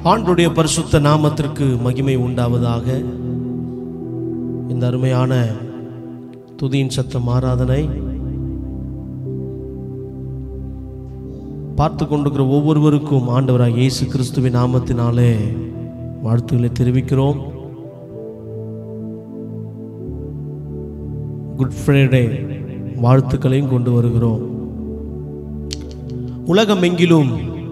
ஆண்டுடைய பரிசுத்த நாமத்திற்கு மகிமை உண்டாவதாக இந்த அருமையான துதியின் சத்தம் ஆராதனை பார்த்து கொண்டிருக்கிற ஒவ்வொருவருக்கும் ஆண்டவராக இயேசு கிறிஸ்துவின் நாமத்தினாலே வாழ்த்துக்களை தெரிவிக்கிறோம் குட் ஃப்ரைடே வாழ்த்துக்களையும் கொண்டு வருகிறோம் உலகமெங்கிலும்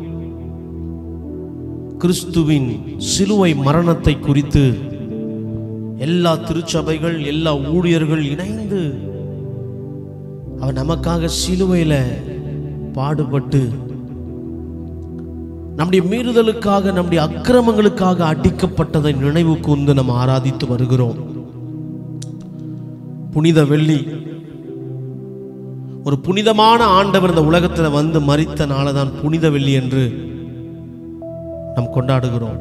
கிறிஸ்துவின் சிலுவை மரணத்தை குறித்து எல்லா திருச்சபைகள் எல்லா ஊழியர்கள் இணைந்து அவர் நமக்காக சிலுவையில் பாடுபட்டு நம்முடைய மீறுதலுக்காக நம்முடைய அக்கிரமங்களுக்காக அடிக்கப்பட்டதை நினைவு கூர்ந்து நம்ம ஆராதித்து வருகிறோம் புனித வெள்ளி ஒரு புனிதமான ஆண்டவர் இந்த உலகத்தில் வந்து மறித்த நாளதான் புனித வெள்ளி என்று நாம் கொண்டாடுகிறோம்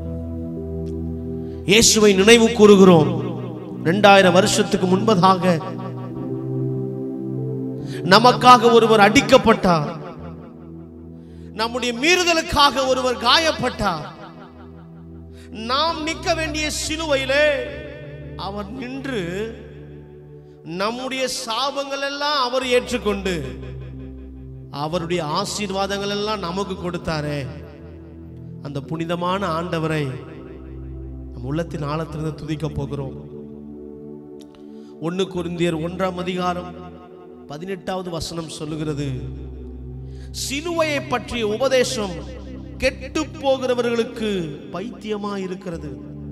இயேசுவை நினைவு கூறுகிறோம் இரண்டாயிரம் வருஷத்துக்கு முன்பதாக நமக்காக ஒருவர் அடிக்கப்பட்டார் நம்முடைய மீறுதலுக்காக ஒருவர் காயப்பட்டார் நாம் நிற்க வேண்டிய சிலுவையிலே அவர் நின்று நம்முடைய சாபங்கள் எல்லாம் அவர் ஏற்றுக்கொண்டு அவருடைய ஆசீர்வாதங்கள் எல்லாம் நமக்கு கொடுத்தாரே அந்த புனிதமான ஆண்டவரை நம் உள்ளத்தின் ஆழத்திலிருந்து துதிக்க போகிறோம் ஒன்று குருந்தியர் ஒன்றாம் அதிகாரம் பதினெட்டாவது வசனம் சொல்லுகிறது சிலுவையை பற்றிய உபதேசம் கெட்டு போகிறவர்களுக்கு பைத்தியமா இருக்கிறது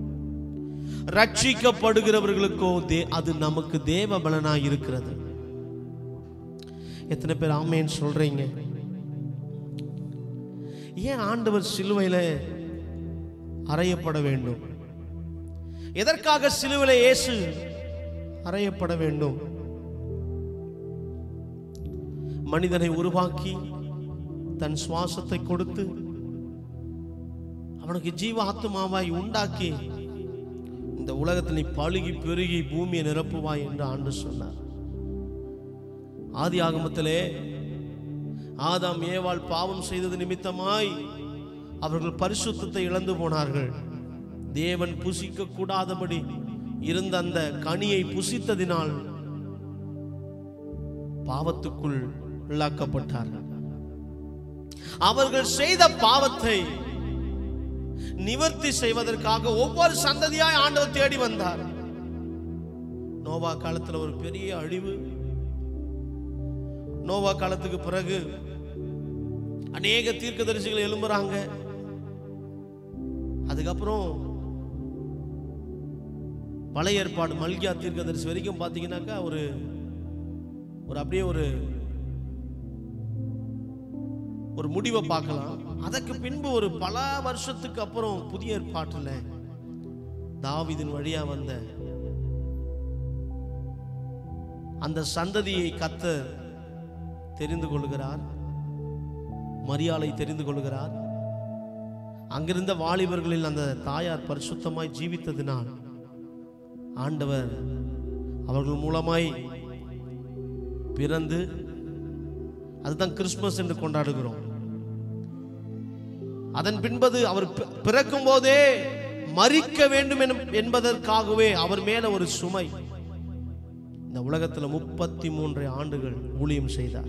ரட்சிக்கப்படுகிறவர்களுக்கோ தே அது நமக்கு தேவ பலனா இருக்கிறது எத்தனை பேர் ஆமேன்னு சொல்றீங்க ஏன் ஆண்டவர் சிலுவையில அறையப்பட வேண்டும் எதற்காக சிலுவையில இயேசு அறையப்பட வேண்டும் மனிதனை உருவாக்கி தன் சுவாசத்தை கொடுத்து அவனுக்கு ஜீவ ஆத்துமாவாய் உண்டாக்கி இந்த உலகத்தில் நீ பழுகி பெருகி பூமியை நிரப்புவாய் என்று ஆண்டு சொன்னார் ஆதி ஆகமத்திலே ஆதாம் ஏவாள் பாவம் செய்தது நிமித்தமாய் அவர்கள் பரிசுத்தத்தை இழந்து போனார்கள் தேவன் புசிக்க கூடாதபடி இருந்த அந்த கனியை புசித்ததினால் பாவத்துக்குள் உள்ளாக்கப்பட்டார்கள் அவர்கள் செய்த பாவத்தை நிவர்த்தி செய்வதற்காக ஒவ்வொரு சந்ததியாய் ஆண்டவர் தேடி வந்தார் நோவா காலத்துல ஒரு பெரிய அழிவு நோவா காலத்துக்கு பிறகு அநேக தீர்க்கதரிசிகள் எழும்புறாங்க அதுக்கப்புறம் பழைய ஏற்பாடு மல்கியா தீர்க்கதரிசி வரைக்கும் பார்த்தீங்கன்னாக்கா ஒரு ஒரு அப்படியே ஒரு ஒரு முடிவை பார்க்கலாம் அதற்கு பின்பு ஒரு பல வருஷத்துக்கு அப்புறம் புதிய ஏற்பாட்டில் தாவிதின் வழியா வந்த அந்த சந்ததியை கத்தர் தெரிந்து கொள்கிறார் மரியாதை தெரிந்து கொள்கிறார் அங்கிருந்த வாலிபர்களில் அந்த தாயார் பரிசுத்தமாய் ஜீவித்ததினால் ஆண்டவர் அவர்கள் மூலமாய் பிறந்து அதுதான் கிறிஸ்துமஸ் என்று கொண்டாடுகிறோம் அதன் பின்பது அவர் பி- பிறக்கும் போதே மறிக்க வேண்டும் எனும்- என்பதற்காகவே அவர் மேல ஒரு சுமை இந்த உலகத்துல முப்பத்தி மூன்று ஆண்டுகள் ஊழியம் செய்தார்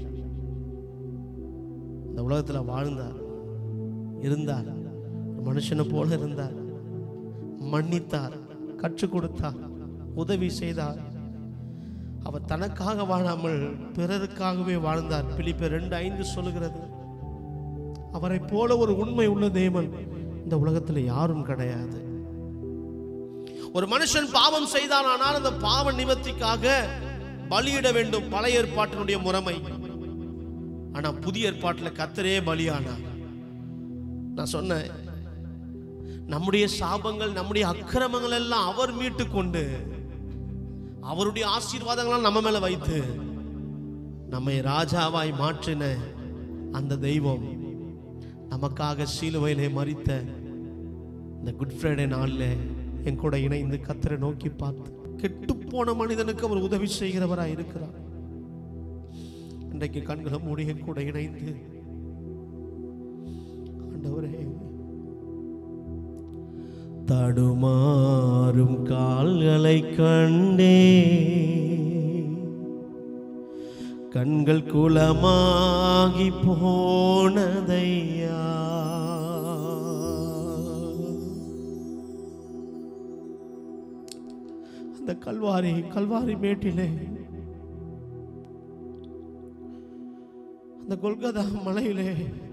இந்த உலகத்துல வாழ்ந்தார் இருந்தார் ஒரு மனுஷனை போல இருந்தார் மன்னித்தார் கற்றுக் கொடுத்தார் உதவி செய்தார் அவர் தனக்காக வாழாமல் பிறருக்காகவே வாழ்ந்தார் பிலிப்பர் ரெண்டு ஐந்து சொல்லுகிறது அவரை போல ஒரு உண்மை உள்ள தேவன் இந்த உலகத்தில் யாரும் கிடையாது ஒரு மனுஷன் பாவம் செய்தானால் அந்த பாவ நிவர்த்திக்காக பலியிட வேண்டும் பழைய ஏற்பாட்டினுடைய முறைமை ஆனா புதிய ஏற்பாட்டில் கத்தரே பலியானார் நான் சொன்னேன் நம்முடைய சாபங்கள் நம்முடைய அக்கிரமங்கள் எல்லாம் அவர் மீட்டு கொண்டு அவருடைய ஆசீர்வாதங்களாம் நம்ம மேல வைத்து நம்மை ராஜாவாய் மாற்றின அந்த தெய்வம் நமக்காக சீலுவையிலே மறித்த இந்த குட் ஃப்ரைடே நாளில் என் கூட இணைந்து கத்தரை நோக்கி பார்த்து கெட்டுப்போன மனிதனுக்கு அவர் உதவி செய்கிறவராய் இருக்கிறார் இன்றைக்கு கண்களை மூடி என் கூட இணைந்து ஆண்டவரே தடுமாறும் கால்களை கண்டே கண்கள் குளமாகி போனதையா அந்த கல்வாரி கல்வாரி மேட்டிலே அந்த கொல்கதா மலையிலே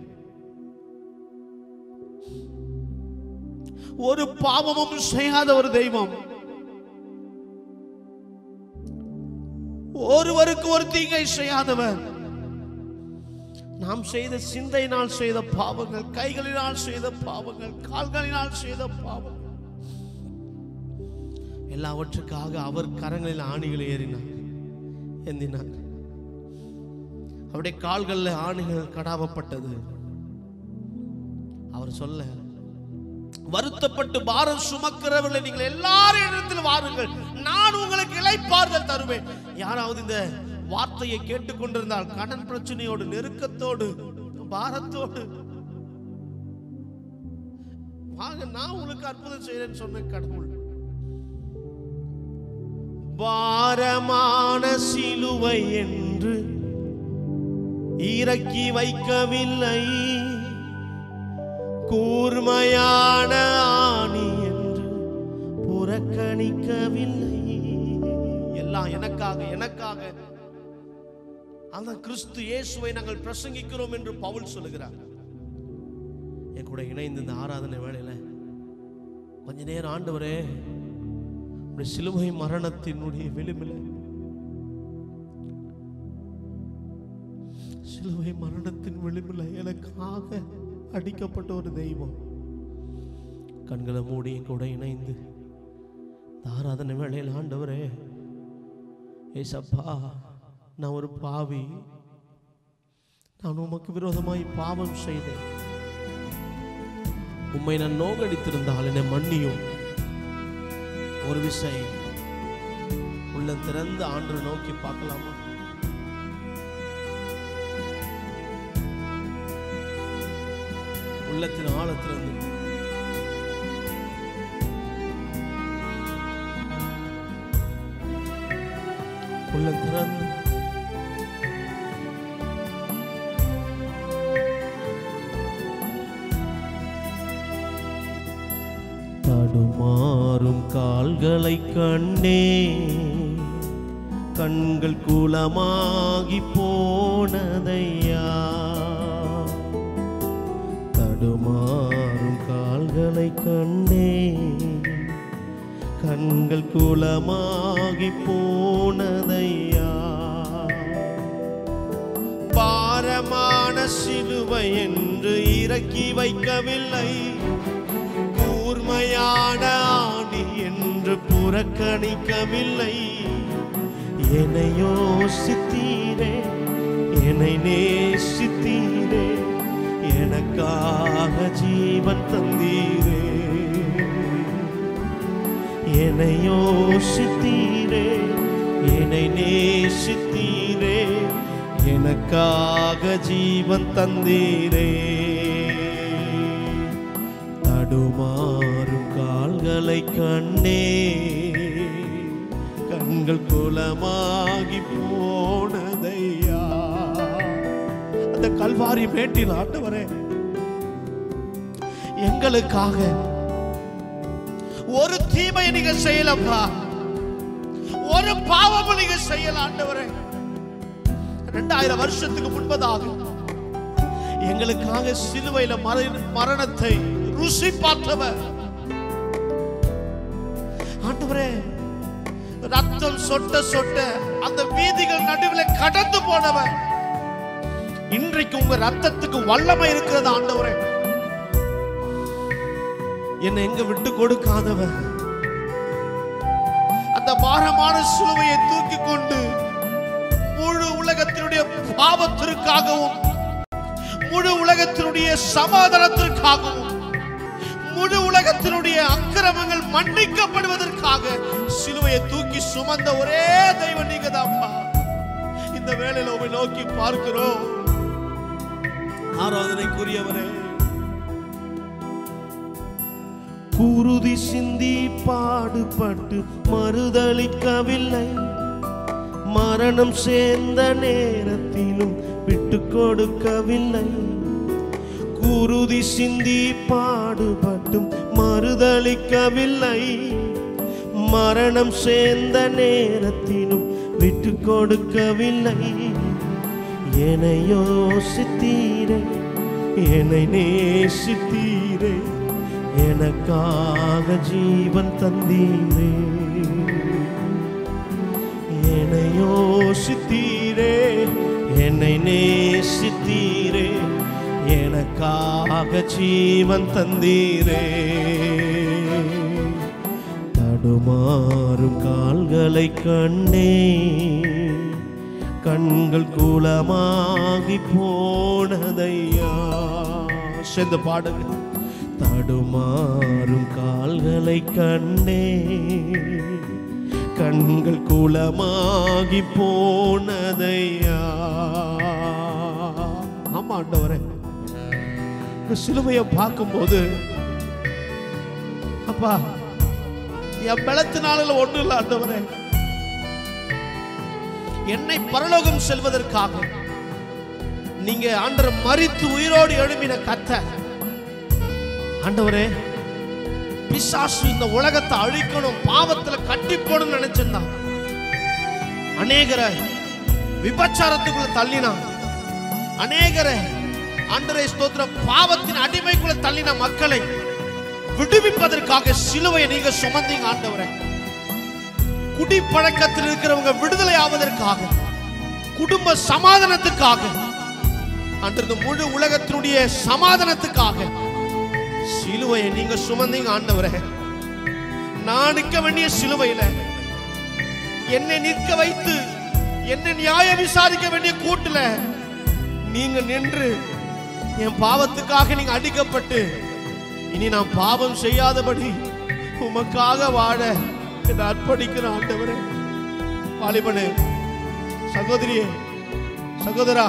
ஒரு பாவமும் செய்யாத ஒரு தெய்வம் ஒருவருக்கு ஒரு தீங்கை செய்யாதவர் நாம் செய்த சிந்தையினால் செய்த பாவங்கள் கைகளினால் செய்த பாவங்கள் கால்களினால் செய்த பாவங்கள் எல்லாவற்றுக்காக அவர் கரங்களில் ஆணிகள் ஏறினார் எந்தினார் அவருடைய கால்களில் ஆணிகள் கடாவப்பட்டது அவர் சொல்ல வருத்தப்பட்டு பாரம் சுமக்கிறவர்களை நீங்கள் எல்லாரும் இடத்தில் வாருங்கள் நான் உங்களுக்கு இளைப்பாறுதல் தருவேன் யாராவது இந்த வார்த்தையை கேட்டுக்கொண்டிருந்தால் கடன் பிரச்சனையோடு நெருக்கத்தோடு பாரத்தோடு வாங்க நான் உங்களுக்கு அற்புதம் செய்யறேன்னு சொன்ன கடவுள் பாரமான சிலுவை என்று இறக்கி வைக்கவில்லை கூர்மையான ஆணி என்று புறக்கணிக்கவில்லை எல்லாம் எனக்காக எனக்காக அந்த கிறிஸ்து இயேசுவை நாங்கள் பிரசங்கிக்கிறோம் என்று பவுல் சொல்லுகிறார் என் கூட இணைந்து இந்த ஆராதனை வேளையில கொஞ்ச நேரம் ஆண்டவரே உடைய சிலுவை மரணத்தினுடைய விளிம்பில் சிலுவை மரணத்தின் விளிம்பில் எனக்காக அடிக்கப்பட்ட ஒரு தெய்வம் கண்களை மூடி என் கூட இணைந்து இந்த ஆராதனை வேளையில் ஆண்டவரே ஏசப்பா நான் ஒரு பாவி நான் உமக்கு விரோதமாய் பாவம் செய்தேன் உம்மை நான் நோகடித்திருந்தால் என்னை மன்னியும் ஒரு விசை உள்ள திறந்த ஆண்டு நோக்கி பார்க்கலாமா உள்ளத்தின் ஆழத்திலிருந்து உள்ள திறந்து தடுமாறும் கால்களை கண்டே கண்கள் குலமாகி போனதையா தடுமாறும் கால்களை கண்டே கண்கள் குலமாகி போனதையா பாரமான சிலுவை என்று இறக்கி வைக்கவில்லை கூர்மையான ஆணி என்று புறக்கணிக்கவில்லை என்னை யோசித்தீரே என்னை நேசித்தீரே எனக்காக ஜீவன் தந்தீரே என்னை யோசித்தீரே என்னை நேசித்தீரே எனக்காக ஜீவன் தந்தீரே தடுமாறும் கால்களை கண்டே கண்கள் குலமாகி போனதையா அந்த கல்வாரி மேட்டில் ஆண்டவரே எங்களுக்காக ஒரு தீமை நீங்க செய்யலப்பா ஒரு பாவமும் நீங்க செய்யல ஆண்டவரே ரெண்டாயிரம் வருஷத்துக்கு முன்பதாக எங்களுக்காக சிலுவையில மர- மரணத்தை ருசி பார்த்தவர் ஆண்டவரே ரத்தம் சொட்ட சொட்ட அந்த வீதிகள் நடுவில் கடந்து போனவர் இன்றைக்கு உங்க ரத்தத்துக்கு வல்லமை இருக்கிறது ஆண்டவரே என்னை எங்க விட்டு கொடுக்காதவர் அந்த பாரமான சிலுவையை தூக்கி கொண்டு முழு உலகத்தினுடைய பாவத்திற்காகவும் முழு உலகத்தினுடைய சமாதானத்திற்காகவும் முழு உலகத்தினுடைய அக்கிரமங்கள் மன்னிக்கப்படுவதற்காக சிலுவையை தூக்கி சுமந்த ஒரே தெய்வம் நீங்க இந்த வேளையில உமை நோக்கி பார்க்கிறோம் ஆராதனைக்குரியவரே குருதி சிந்தி பாடுபட்டு மறுதளிக்கவில்லை மரணம் சேர்ந்த நேரத்திலும் விட்டு கொடுக்கவில்லை குருதி சிந்தி பாடுபட்டும் மறுதளிக்கவில்லை மரணம் சேர்ந்த நேரத்திலும் விட்டு கொடுக்கவில்லை என்னை யோசித்தீரே என்னை நேசித்தீரே எனக்காக ஜீவன் தந்தீரே என்னை யோசித்தீரே என்னை நேசித்தீரே எனக்காக ஜீவன் தந்தீரே தடுமாறும் கால்களை கண்டே கண்கள் குலமாகி போனதையா சேர்ந்து பாடுங்க தடுமாறும் கால்களை கண்டே கண்கள் குலமாகி போனதையா ஆமா ஆண்டவரே இந்த சிலுவையை பார்க்கும்போது அப்பா என் பலத்தினால ஒண்ணு இல்லை ஆண்டவரே என்னை பரலோகம் செல்வதற்காக நீங்க ஆண்டவர் மறித்து உயிரோடு எழுப்பின கத்த ஆண்டவரே பிசாசு இந்த உலகத்தை அழிக்கணும் பாவத்துல கட்டி போடணும்னு நினைச்சிருந்தான் அநேகரை விபச்சாரத்துக்குள்ள தள்ளினான் அநேகரை ஆண்டரை ஸ்தோத்திரம் பாவத்தின் அடிமைக்குள்ள தள்ளின மக்களை விடுவிப்பதற்காக சிலுவையை நீங்க சுமந்தீங்க ஆண்டவரே குடிப்பழக்கத்தில் இருக்கிறவங்க விடுதலை ஆவதற்காக குடும்ப சமாதானத்துக்காக அன்று இந்த முழு உலகத்தினுடைய சமாதானத்துக்காக சிலுவையை நீங்க சுமந்தீங்க ஆண்டவரே நான் நிற்க வேண்டிய சிலுவையில என்னை நிற்க வைத்து என்னை நியாயம் விசாரிக்க வேண்டிய கூட்டுல நீங்க நின்று என் பாவத்துக்காக நீங்க அடிக்கப்பட்டு இனி நான் பாவம் செய்யாதபடி உமக்காக வாழ என்னை அர்ப்பணிக்கிற ஆண்டவரே வாலிபனே சகோதரியே சகோதரா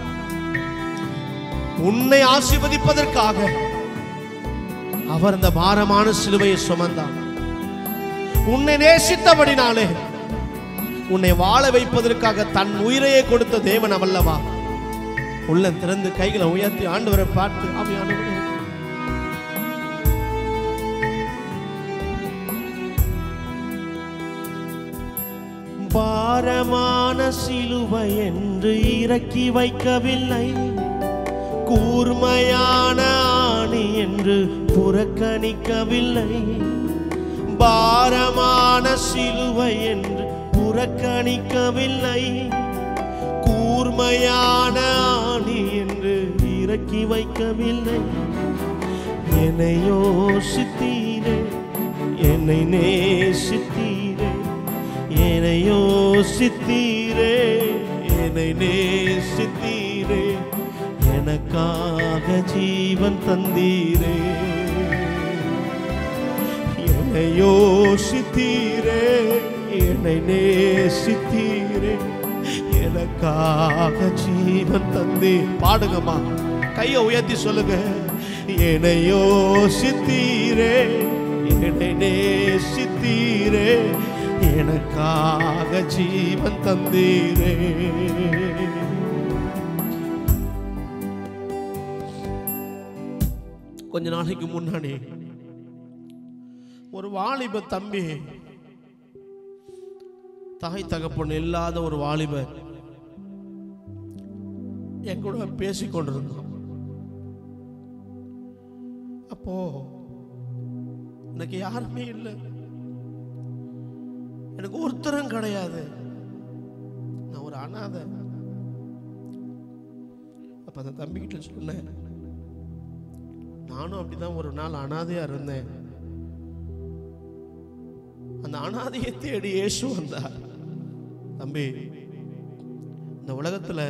உன்னை ஆசீர்வதிப்பதற்காக அவர் அந்த பாரமான சிலுவையை சுமந்தார் உன்னை நேசித்தபடினாலே உன்னை வாழ வைப்பதற்காக தன் உயிரையே கொடுத்த தேவன் அவல்லவா உள்ள திறந்து கைகளை உயர்த்தி ஆண்டவரை பார்த்து ஆவியானவரே பாரமான சிலுவை என்று இறக்கி வைக்கவில்லை கூர்மையான ஆணி என்று புறக்கணிக்கவில்லை பாரமான சிலுவை என்று புறக்கணிக்கவில்லை கூர்மையான ஆணி என்று இறக்கி வைக்கவில்லை என்னை யோசித்தீரே என்னை நேசித்தீரே என்னை யோசித்தீரே என்னை நேசித்தீரே எனக்காக ஜீவன் தந்தீரே என்னை யோசித்தீரே என்னை நேசித்தீரே எனக்காக ஜீவன் தந்தே பாடுங்கம்மா கையை உயர்த்தி சொல்லுங்க என்னை யோசித்தீரே என்னை நேசித்தீரே எனக்காக ஜீவன் தந்தீரே கொஞ்ச நாளைக்கு முன்னாடி ஒரு வாலிப தம்பி தாய் தகப்பன் இல்லாத ஒரு வாலிபர் என் கூட பேசிக் கொண்டிருந்தோம் அப்போ எனக்கு யாருமே இல்லை எனக்கு ஒருத்தரும் கிடையாது நான் ஒரு அனாதை அப்ப அந்த தம்பிக்கிட்ட சொன்னேன் நானும் அப்படிதான் ஒரு நாள் அனாதையா இருந்தேன் அந்த அனாதையை தேடி இயேசு வந்தார் தம்பி இந்த உலகத்துல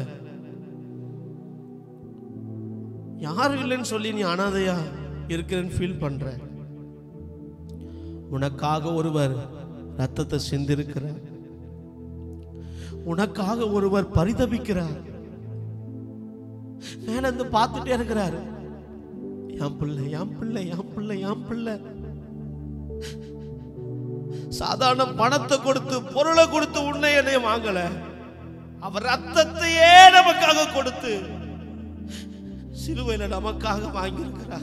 யாரும் இல்லைன்னு சொல்லி நீ அனாதையா இருக்கிறேன்னு ஃபீல் பண்ற உனக்காக ஒருவர் ரத்தத்தை சிந்திருக்கிறார் உனக்காக ஒருவர் பரிதபிக்கிறார் மேல இருந்து பார்த்துட்டே இருக்கிறார் என் பிள்ளை என் பிள்ளை என் பிள்ளை என் பிள்ளை சாதாரண பணத்தை கொடுத்து பொருளை கொடுத்து உன்னை என்னைய வாங்கல அவர் ரத்தத்தையே நமக்காக கொடுத்து சிலுவையில நமக்காக வாங்கியிருக்கிறார்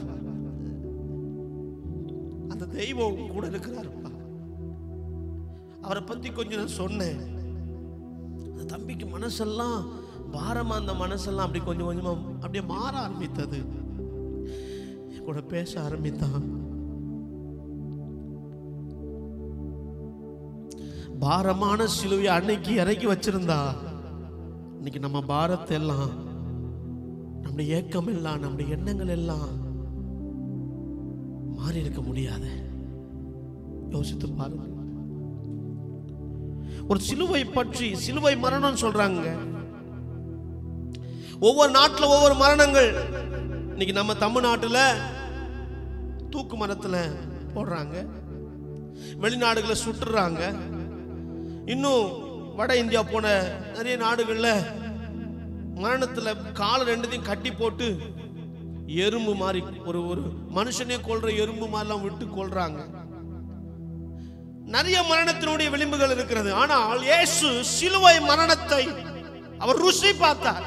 அந்த தெய்வம் உன் கூட இருக்கிறாருப்பா அவரை பத்தி கொஞ்சம் நான் சொன்னேன் அந்த தம்பிக்கு மனசெல்லாம் பாரமா அந்த மனசெல்லாம் அப்படி கொஞ்சம் கொஞ்சமா அப்படியே மாற ஆரம்பித்தது என் கூட பேச ஆரம்பித்தான் பாரமான சிலுவையை அன்னைக்கு இறக்கி வச்சிருந்தா இன்னைக்கு நம்ம பாரத்தை எல்லாம் நம்முடைய ஏக்கம் எல்லாம் நம்முடைய எண்ணங்கள் எல்லாம் மாறி இருக்க முடியாது யோசித்து பாருங்க ஒரு சிலுவை பற்றி சிலுவை மரணம் சொல்றாங்க ஒவ்வொரு நாட்டுல ஒவ்வொரு மரணங்கள் இன்னைக்கு நம்ம தமிழ்நாட்டுல தூக்கு மரத்துல போடுறாங்க வெளிநாடுகளை சுட்டுறாங்க இன்னும் வட இந்தியா போன நிறைய நாடுகள்ல மரணத்துல காலை ரெண்டுத்தையும் கட்டி போட்டு எறும்பு மாதிரி ஒரு ஒரு மனுஷனே கொல்ற எறும்பு மாதிரிலாம் விட்டு கொல்றாங்க நிறைய மரணத்தினுடைய விளிம்புகள் இருக்கிறது ஆனால் இயேசு சிலுவை மரணத்தை அவர் ருசி பார்த்தார்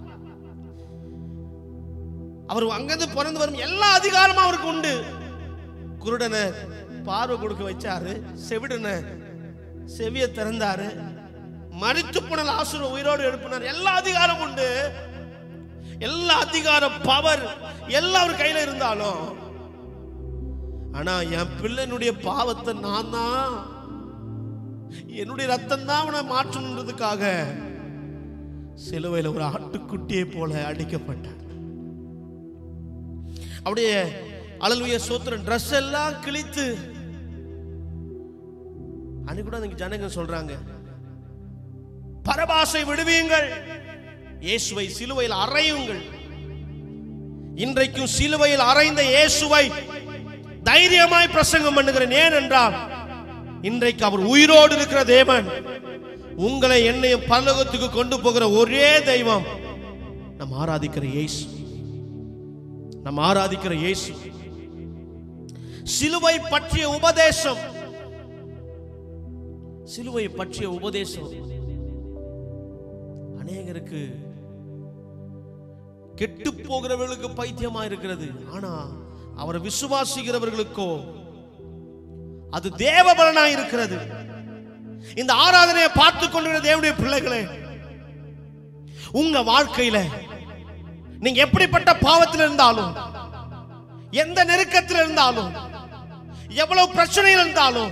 அவர் அங்கிருந்து பிறந்து வரும் எல்லா அதிகாரமும் அவருக்கு உண்டு குருடனை பார்வை கொடுக்க வச்சாரு செவிடனை செவிய திறந்தாரு மறித்து போன லாசுர உயிரோடு எழுப்பினார் எல்லா அதிகாரம் உண்டு எல்லா அதிகார பவர் எல்லாம் அவர் கையில இருந்தாலும் ஆனா என் பிள்ளைனுடைய பாவத்தை நான் தான் என்னுடைய ரத்தம் தான் அவனை மாற்றணுன்றதுக்காக சிலுவையில் ஒரு ஆட்டுக்குட்டியை போல அடிக்கப்பட்டார் அப்படியே அழலுய சோத்திரன் ட்ரெஸ் எல்லாம் கிழித்து அன்னைக்கு கூட அன்னைக்கு ஜனங்க சொல்றாங்க பரபாசை விடுவீங்கள் இயேசுவை சிலுவையில் அறையுங்கள் இன்றைக்கும் சிலுவையில் அறைந்த இயேசுவை தைரியமாய் பிரசங்கம் பண்ணுகிறேன் ஏன் என்றால் இன்றைக்கு அவர் உயிரோடு இருக்கிற தேவன் உங்களை என்னையும் பரலோகத்துக்கு கொண்டு போகிற ஒரே தெய்வம் நம்ம ஆராதிக்கிற இயேசு நம்ம ஆராதிக்கிற இயேசு சிலுவை பற்றிய உபதேசம் சிலுவை பற்றிய உபதேசம் அநேகருக்கு கெட்டு போகிறவர்களுக்கு பைத்தியமா இருக்கிறது ஆனா அவரை விசுவாசிக்கிறவர்களுக்கோ அது தேவபலனா இருக்கிறது இந்த ஆராதனையை பார்த்து கொண்டிருக்கிற தேவனுடைய பிள்ளைகளே உங்க வாழ்க்கையில நீங்க எப்படிப்பட்ட பாவத்தில் இருந்தாலும் எந்த நெருக்கத்தில் இருந்தாலும் எவ்வளவு பிரச்சனையில் இருந்தாலும்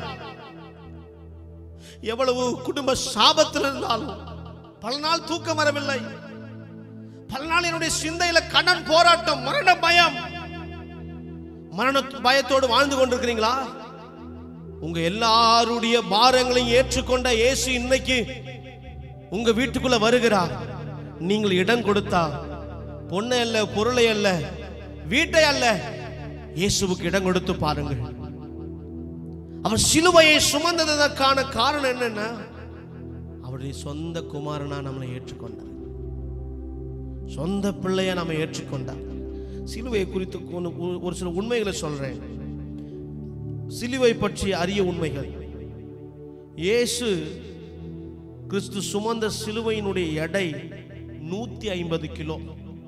எவ்வளவு குடும்ப சாபத்தில் இருந்தாலும் பல நாள் தூக்கம் வரவில்லை பல நாள் என்னுடைய சிந்தையில கடன் போராட்டம் மரண பயம் மரண பயத்தோடு வாழ்ந்து கொண்டிருக்கிறீங்களா உங்க எல்லாருடைய பாரங்களையும் ஏற்றுக்கொண்ட இயேசு இன்னைக்கு உங்க வீட்டுக்குள்ள வருகிறார் நீங்கள் இடம் கொடுத்தா பொண்ணை அல்ல பொருளை அல்ல வீட்டை அல்ல இயேசுவுக்கு இடம் கொடுத்து பாருங்கள் அவர் சிலுவையை சுமந்ததற்கான காரணம் என்னன்னா அவருடைய சொந்த குமாரனா நம்மளை ஏற்றுக்கொண்டார் சொந்த பிள்ளையா நம்ம ஏற்றுக்கொண்டார் சிலுவையை குறித்து ஒரு- ஒரு சில உண்மைகளை சொல்றேன் சிலுவை பற்றிய அரிய உண்மைகள் இயேசு கிறிஸ்து சுமந்த சிலுவையினுடைய எடை நூத்தி ஐம்பது கிலோ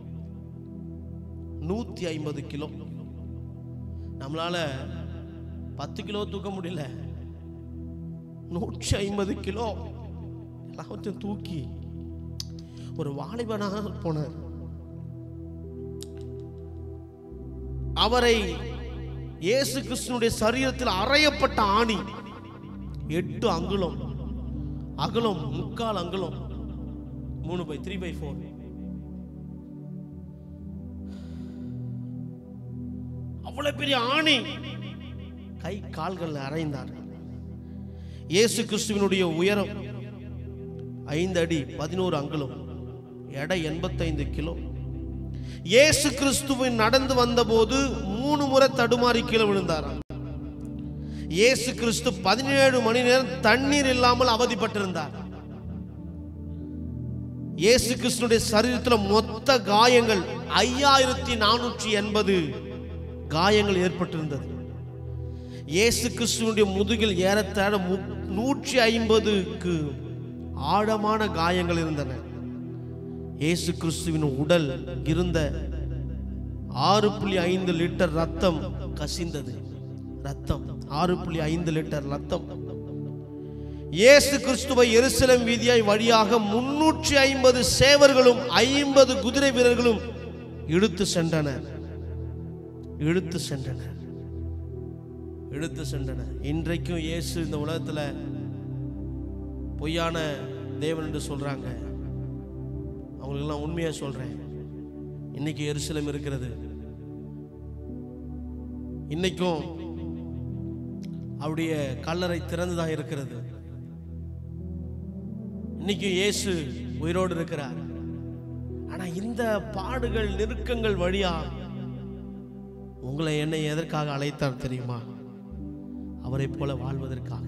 நூத்தி ஐம்பது கிலோ நம்மளால பத்து கிலோ தூக்க முடியல நூற்றி ஐம்பது கிலோ எல்லாத்தையும் தூக்கி ஒரு வாலிபனாக போனார் அவரை இயேசு கிறிஸ்துனுடைய சரீரத்தில் அறையப்பட்ட ஆணி எட்டு அங்குலம் அகலம் முக்கால் அங்குலம் மூணு பை த்ரீ பை ஃபோர் அவ்வளவு பெரிய ஆணி கை கால்கள் அறைந்தார் இயேசு கிறிஸ்துவினுடைய உயரம் ஐந்து அடி பதினோரு அங்குலம் எடை எண்பத்தைந்து கிலோ இயேசு கிறிஸ்துவின் நடந்து வந்தபோது மூணு முறை தடுமாறி கீழே விழுந்தாராம் இயேசு கிறிஸ்து பதினேழு மணி நேரம் தண்ணீர் இல்லாமல் அவதிப்பட்டிருந்தார் இயேசு கிறிஸ்துடைய சரீரத்தில் மொத்த காயங்கள் ஐயாயிரத்தி நானூற்றி எண்பது காயங்கள் ஏற்பட்டிருந்தது இயேசு கிறிஸ்துவனுடைய முதுகில் ஏறத்தாழ மு- நூற்றி ஐம்பதுக்கு ஆழமான காயங்கள் இருந்தன இயேசு கிறிஸ்துவின் உடல் இருந்த ஆறு புள்ளி ஐந்து லிட்டர் ரத்தம் கசிந்தது ரத்தம் ஆறு புள்ளி ஐந்து லிட்டர் ரத்தம் இயேசு கிறிஸ்துவை எருசலேம் வீதியாய் வழியாக முன்னூற்றி ஐம்பது சேவர்களும் ஐம்பது குதிரை வீரர்களும் இழுத்து சென்றனர் இழுத்து சென்றனர் இழுத்து சென்றனர் இன்றைக்கும் இயேசு இந்த உலகத்துல பொய்யான தேவன் என்று சொல்றாங்க அவங்களுக்கெல்லாம் உண்மையா சொல்றேன் இன்னைக்கு எருசலேம் இருக்கிறது இன்னைக்கும் அவருடைய கல்லறை திறந்துதான் இருக்கிறது இன்னைக்கு இயேசு உயிரோடு இருக்கிறார் ஆனா இந்த பாடுகள் நெருக்கங்கள் வழியா உங்களை என்னை எதற்காக அழைத்தார் தெரியுமா அவரை போல வாழ்வதற்காக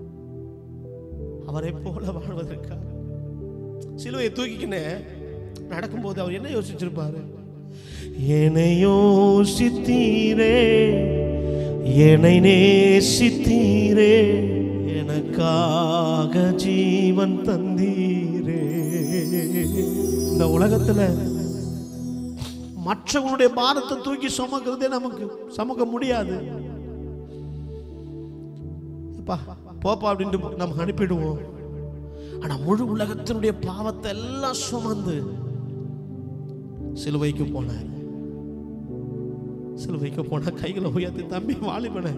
அவரை போல வாழ்வதற்காக சிலுவையை தூக்கிக்கினே நடக்கும்போது அவர் என்ன யோசிச்சிருப்பாரு என்னை யோசித்தீரே என்னை நேசித்தீரே எனக்காக ஜீவன் தந்தீரே இந்த உலகத்துல மற்றவங்களுடைய பாரத்தை தூக்கி சுமக்கிறதே நமக்கு சுமக்க முடியாது அப்பா, போப்பா அப்படின்ட்டு நம்ம அனுப்பிடுவோம் ஆனா முழு உலகத்தினுடைய பாவத்தை எல்லாம் சுமந்து சிலுவைக்கு போனார் சிலுவைக்கு போனா கைகளை உயர்த்தி தம்பி வாலிபன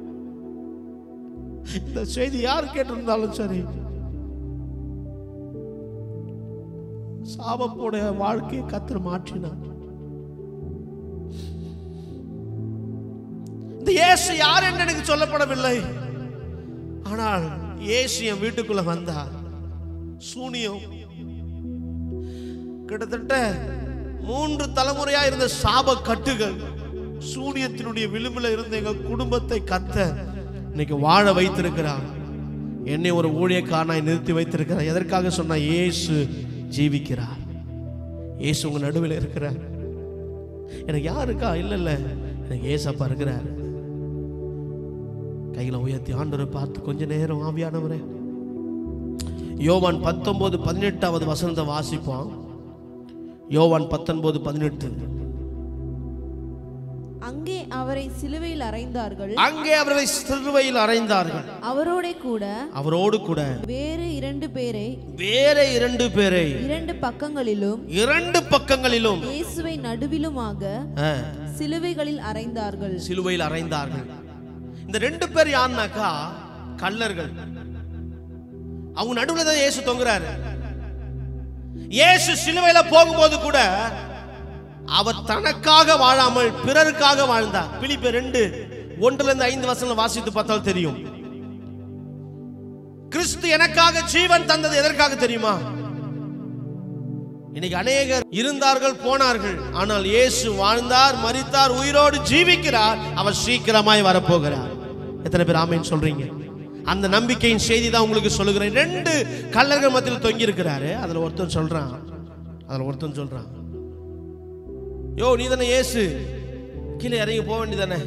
இந்த செய்தி யார் கேட்டிருந்தாலும் சரி சாபப்போட வாழ்க்கையை கத்திர மாற்றினார் இந்த இயேசு யார் என்று எனக்கு சொல்லப்படவில்லை ஆனால் இயேசு என் வீட்டுக்குள்ள வந்தார் சூனியம் கிட்டத்தட்ட மூன்று தலைமுறையா இருந்த சாப கட்டுகள் சூனியத்தினுடைய விளிம்புல இருந்த எங்க குடும்பத்தை கத்த இன்னைக்கு வாழ வைத்திருக்கிறார் என்னை ஒரு ஊழியக்காரனாய் நிறுத்தி வைத்திருக்கிறார் எதற்காக சொன்னா இயேசு ஜீவிக்கிறார் இயேசு உங்க நடுவில் இருக்கிறார் எனக்கு யார் இருக்கா இல்ல இல்ல எனக்கு ஏசப்பா இருக்கிறார் கையில உயர்த்தி ஆண்டவரை பார்த்து கொஞ்ச நேரம் ஆவியானவரே யோவான் பத்தொன்பது பதினெட்டாவது வசனத்தை வாசிப்போம் யோவான் பத்தொன்பது பதினெட்டு அங்கே அவரை சிலுவையில் அறைந்தார்கள் அங்கே அவர்களை சிலுவையில் அறைந்தார்கள் அவரோட கூட அவரோடு கூட வேறு இரண்டு பேரை வேற இரண்டு பேரை இரண்டு பக்கங்களிலும் இரண்டு பக்கங்களிலும் இயேசுவை நடுவிலுமாக ஆ, சிலுவைகளில் அறைந்தார்கள் சிலுவையில் அறைந்தார்கள் இந்த ரெண்டு பேர் யாருனாக்கா கள்ளர்கள் அவங்க நடுவுல தான் இயேசு தொங்குறாரு இயேசு சிலுவையில போகும்போது கூட அவர் தனக்காக வாழாமல் பிறருக்காக வாழ்ந்தார் பிலிப்பு ரெண்டு ஒன்றுல இருந்து ஐந்து வசனம் வாசித்து பார்த்தால் தெரியும் கிறிஸ்து எனக்காக ஜீவன் தந்தது எதற்காக தெரியுமா இன்னைக்கு அநேகர் இருந்தார்கள் போனார்கள் ஆனால் இயேசு வாழ்ந்தார் மரித்தார் உயிரோடு ஜீவிக்கிறார் அவர் சீக்கிரமாய் வரப்போகிறார் எத்தனை பேர் ஆமைன்னு சொல்றீங்க அந்த நம்பிக்கையின் செய்தி தான் உங்களுக்கு சொல்லுகிறேன் ரெண்டு கள்ளர்கள் மத்தியில் தொங்கி இருக்கிறாரு அதுல ஒருத்தன் சொல்றான் அதுல ஒருத்தன் சொல்றான் யோ நீ தானே இயேசு கீழே இறங்கி போக வேண்டியதானே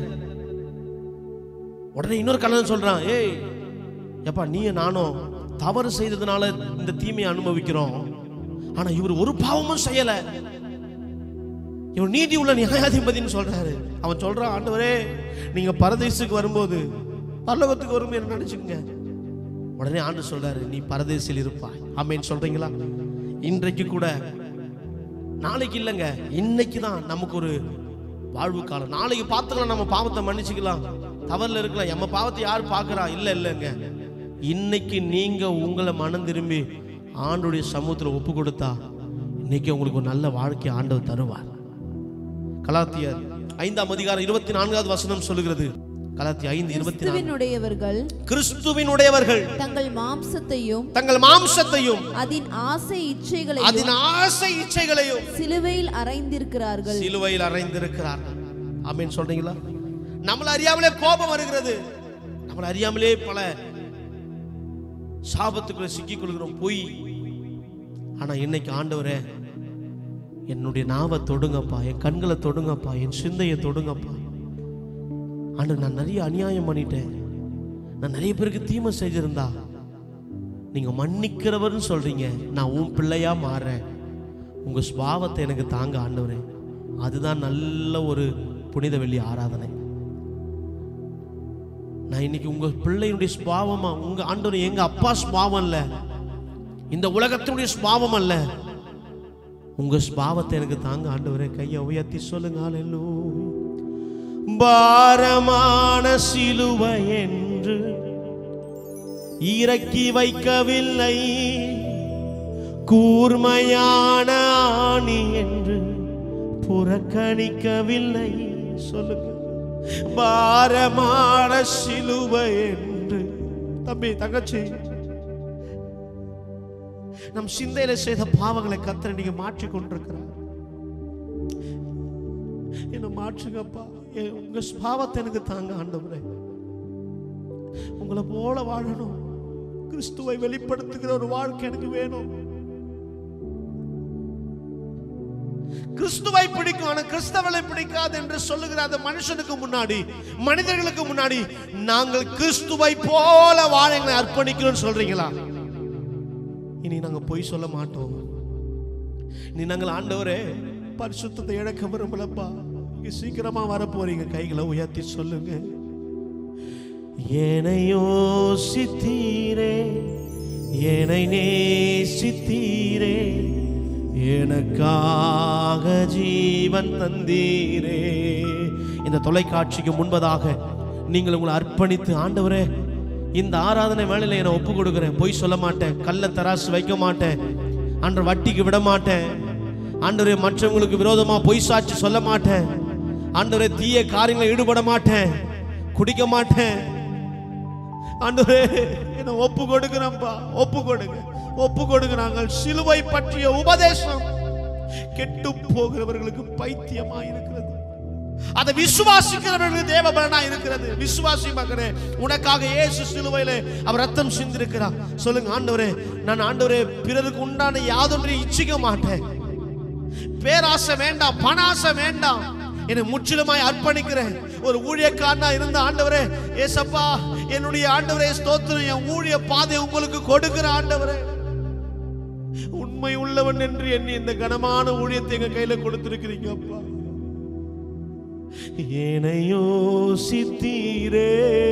உடனே இன்னொரு கள்ளன் சொல்றான் ஏய் எப்பா நீ நானும் தவறு செய்ததுனால இந்த தீமையை அனுபவிக்கிறோம் ஆனா இவர் ஒரு பாவமும் செய்யல இவன் நீதி உள்ள நியாயாதிபதின்னு சொல்றாரு அவன் சொல்றான் ஆண்டவரே நீங்க பரதேசுக்கு வரும்போது பரலோகத்துக்கு வரும்போது நினைச்சுக்கங்க உடனே ஆண்டு சொல்றாரு நீ பரதேசில் இருப்பாய் ஆமேன்னு சொல்றீங்களா இன்றைக்கு கூட நாளைக்கு இல்லைங்க இன்னைக்கு தான் நமக்கு ஒரு வாழ்வு காலம் நாளைக்கு பார்த்துக்கலாம் நம்ம பாவத்தை மன்னிச்சுக்கலாம் தவறுல இருக்கலாம் நம்ம பாவத்தை யார் பார்க்கறா இல்ல இல்லைங்க இன்னைக்கு நீங்க உங்களை மனம் திரும்பி ஆண்டுடைய சமூகத்தில் ஒப்பு கொடுத்தா இன்னைக்கு உங்களுக்கு ஒரு நல்ல வாழ்க்கை ஆண்டவர் தருவார் கலாத்தியர் ஐந்தாம் அதிகாரம் இருபத்தி நான்காவது வசனம் சொல்லுகிறது கலாத்திய ஐந்து இருபத்தி நான்கு கிறிஸ்துவினுடையவர்கள் கிறிஸ்துவினுடையவர்கள் தங்கள் மாம்சத்தையும் தங்கள் மாம்சத்தையும் அதன் ஆசை இச்சைகளையும் அதன் ஆசை இச்சைகளையும் சிலுவையில் அறைந்திருக்கிறார்கள் சிலுவையில் அறைந்திருக்கிறார்கள் ஆமென் சொல்றீங்களா நம்மள அறியாமலே கோபம் வருகிறது நம்மள அறியாமலே பல சாபத்துக்குள்ள சிக்கிக் கொள்கிறோம் பொய் ஆனா இன்னைக்கு ஆண்டவரே என்னுடைய நாவை தொடுங்கப்பா என் கண்களை தொடுங்கப்பா என் சிந்தையை தொடுங்கப்பா ஆண்டவர் நான் நிறைய அநியாயம் பண்ணிட்டேன் நான் நிறைய பேருக்கு தீமை செஞ்சிருந்தா நீங்க மன்னிக்கிறவர்னு சொல்றீங்க நான் உன் பிள்ளையா மாறுறேன் உங்க சுபாவத்தை எனக்கு தாங்க ஆண்டவரே அதுதான் நல்ல ஒரு புனித வெள்ளி ஆராதனை நான் இன்னைக்கு உங்க பிள்ளையுடைய சுபாவமா உங்க ஆண்டவர் எங்க அப்பா சுபாவம் இல்ல இந்த உலகத்தினுடைய சுபாவம் அல்ல உங்க சுபாவத்தை எனக்கு தாங்க ஆண்டவரே கையை உயர்த்தி சொல்லுங்க ஹalleluya. பாரமான சிலுவை என்று இறக்கி வைக்கவில்லை கூர்மையான ஆணி என்று புறக்கணிக்கவில்லை சொல்லுங்க பாரமான சிலுவை என்று தம்பி தங்கச்சி நம் சிந்தையில செய்த பாவங்களை கத்தரை நீங்க மாற்றிக் கொண்டிருக்கிறார் என்ன மாற்றுங்கப்பா என் உங்க பாவத்தை எனக்கு தாங்க ஆண்டவரே உங்களை போல வாழணும் கிறிஸ்துவை வெளிப்படுத்துகிற ஒரு வாழ்க்கை எனக்கு வேணும் கிறிஸ்துவை பிடிக்கும் ஆனா கிறிஸ்தவனை பிடிக்காது என்று சொல்லுகிற அந்த மனுஷனுக்கு முன்னாடி மனிதர்களுக்கு முன்னாடி நாங்கள் கிறிஸ்துவை போல வாழ எங்களை அர்ப்பணிக்கிறோம் சொல்றீங்களா இனி நாங்க பொய் சொல்ல மாட்டோம் நீ நாங்கள் ஆண்டவரே பரிசுத்தத்தை இழக்க விரும்பலப்பா நீங்க சீக்கிரமா வர போறீங்க கைகளை உயர்த்தி சொல்லுங்க என்னை யோசித்தீரே என்னை நேசித்தீரே எனக்காக ஜீவன் தந்தீரே இந்த தொலைக்காட்சிக்கு முன்பதாக நீங்கள் உங்களை அர்ப்பணித்து ஆண்டவரே இந்த ஆராதனை வேலையில என்னை ஒப்பு கொடுக்குறேன் பொய் சொல்ல மாட்டேன் கள்ள தராசு வைக்க மாட்டேன் அன்று வட்டிக்கு விட மாட்டேன் ஆண்டவரே மற்றவங்களுக்கு விரோதமா பொய் சாட்சி சொல்ல மாட்டேன் ஆண்டவரே தீய காரியங்களை ஈடுபட மாட்டேன் குடிக்க மாட்டேன் ஆண்டவரே என்ன ஒப்பு கொடுக்கிறேன்ப்பா ஒப்பு கொடுங்க ஒப்பு கொடுங்க நாங்கள் சிலுவை பற்றிய உபதேசம் கெட்டு போகிறவர்களுக்கு பைத்தியமா இருக்கிறது அதை விசுவாசிக்கிறவர்களுக்கு தேவபலனா இருக்கிறது விசுவாசி மகனே உனக்காக இயேசு சிலுவையிலே அவர் ரத்தம் சிந்திருக்கிறார் சொல்லுங்க ஆண்டவரே நான் ஆண்டவரே பிறருக்கு உண்டான யாதொன்றையும் இச்சிக்க மாட்டேன் பேராசை வேண்டாம் பணாசை வேண்டாம் என்னை முற்றிலுமாய் அர்ப்பணிக்கிறேன் ஒரு ஊழியக்காரனா இருந்த ஆண்டவரே ஏசப்பா என்னுடைய ஆண்டவரே ஸ்தோத்திரம் என் ஊழிய பாதை உங்களுக்கு கொடுக்கிற ஆண்டவரே உண்மை உள்ளவன் என்று எண்ணி இந்த கனமான ஊழியத்தை எங்க கையில கொடுத்திருக்கிறீங்க அப்பா என்னை யோசித்தீரே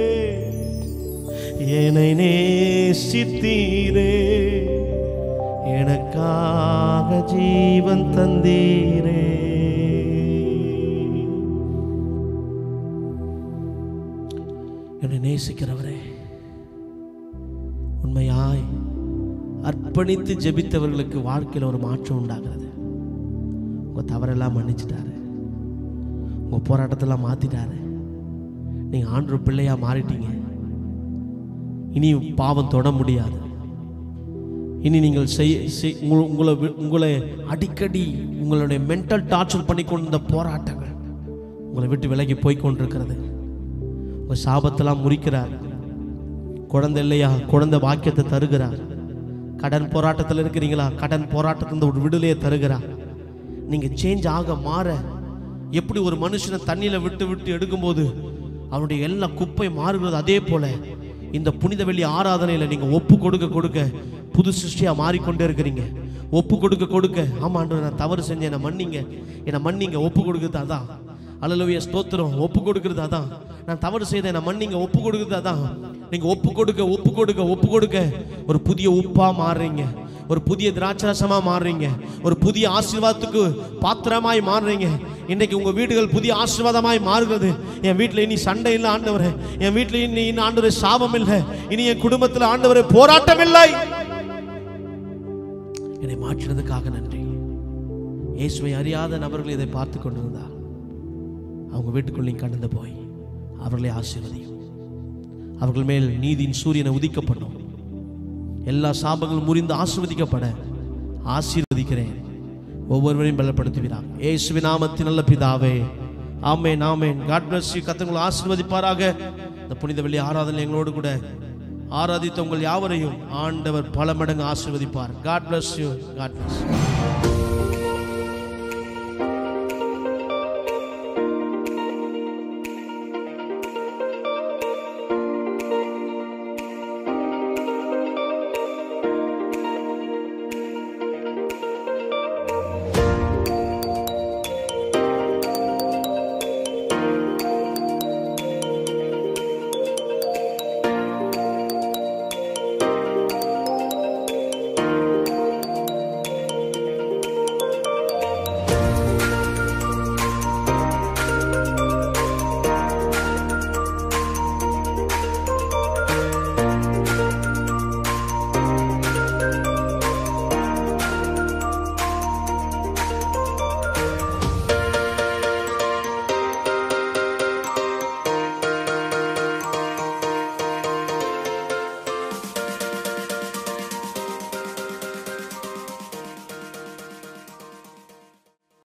என்னை நேசித்தீரே எனக்காக ஜீவன் தந்தீரே என்னை நேசிக்கிறவரே உண்மையாய் அர்ப்பணித்து ஜெபித்தவர்களுக்கு வாழ்க்கையில் ஒரு மாற்றம் உண்டாகிறது உங்க தவறெல்லாம் மன்னிச்சிட்டாரு உங்க போராட்டத்தெல்லாம் மாத்திட்டாரு நீங்க ஆண்டு பிள்ளையா மாறிட்டீங்க இனி பாவம் தொட முடியாது இனி நீங்கள் செய் செய்- உங்க- உங்களை வி- உங்களை அடிக்கடி உங்களுடைய மென்டல் டார்ச்சர் பண்ணி கொண்ட போராட்டங்கள் உங்களை விட்டு விலகி போய் கொண்டிருக்கிறது உங்க சாபத்தெல்லாம் முறிக்கிறார் குழந்தை இல்லையா குழந்தை வாக்கியத்தை தருகிறார் கடன் போராட்டத்தில் இருக்கிறீங்களா கடன் போராட்டத்தில் ஒரு விடுதலையை தருகிறார் நீங்க சேஞ்ச் ஆக மாற எப்படி ஒரு மனுஷனை தண்ணியில விட்டு விட்டு எடுக்கும்போது அவனுடைய எல்லா குப்பை மாறுகிறது அதே போல இந்த புனித வெள்ளி ஆராதனையில நீங்க ஒப்பு கொடுக்க கொடுக்க புது சிருஷ்டியா மாறிக்கொண்டே இருக்கிறீங்க ஒப்பு கொடுக்க கொடுக்க ஆமா ஆண்டவரே, நான் தவறு செஞ்சேன் என்னை மன்னிங்க என்னை மன்னிங்க ஒப்பு கொடுக்குறது அதான் அல்லலுவிய ஸ்தோத்திரம் ஒப்பு கொடுக்கிறது அதான் நான் தவறு செய்தேன் என்னை மன்னிங்க ஒப்பு கொடுக்குறது அதான் நீங்க ஒப்பு கொடுக்க ஒப்பு கொடுக்க ஒப்பு கொடுக்க ஒரு புதிய உப்பா மாறுறீங்க ஒரு புதிய திராட்சரசமா மாறுறீங்க ஒரு புதிய ஆசீர்வாதத்துக்கு பாத்திரமாய் மாறுறீங்க இன்னைக்கு உங்க வீடுகள் புதிய ஆசீர்வாதமாய் மாறுகிறது என் வீட்டில் இனி சண்டை இல்லை ஆண்டவரே என் வீட்டில் இனி இனி ஆண்டவரே சாபம் இல்லை இனி என் குடும்பத்தில் ஆண்டவரே போராட்டம் இல்லை என்னை மாற்றினதுக்காக நன்றி இயேசுவை அறியாத நபர்கள் இதை பார்த்து கொண்டிருந்தார் அவங்க வீட்டுக்குள் நீ கடந்து போய் அவர்களை ஆசீர்வதியும் அவர்கள் மேல் நீதியின் சூரியனை உதிக்கப்படும் எல்லா சாபங்களும் முறிந்து ஆசீர்வதிக்கப்பட ஆசீர்வதிக்கிறேன் ஒவ்வொருவரையும் பலப்படுத்துகிறார் இயேசுவி நாமத்தின் நல்ல பிதாவே ஆமென் ஆமென் காட் பிளஸ் யூ கத்தங்களை ஆசீர்வதிப்பாராக இந்த புனித வெள்ளி ஆராதனை எங்களோடு கூட ஆராதித்த உங்கள் யாவரையும் ஆண்டவர் பல மடங்கு ஆசீர்வதிப்பார் God bless you God plus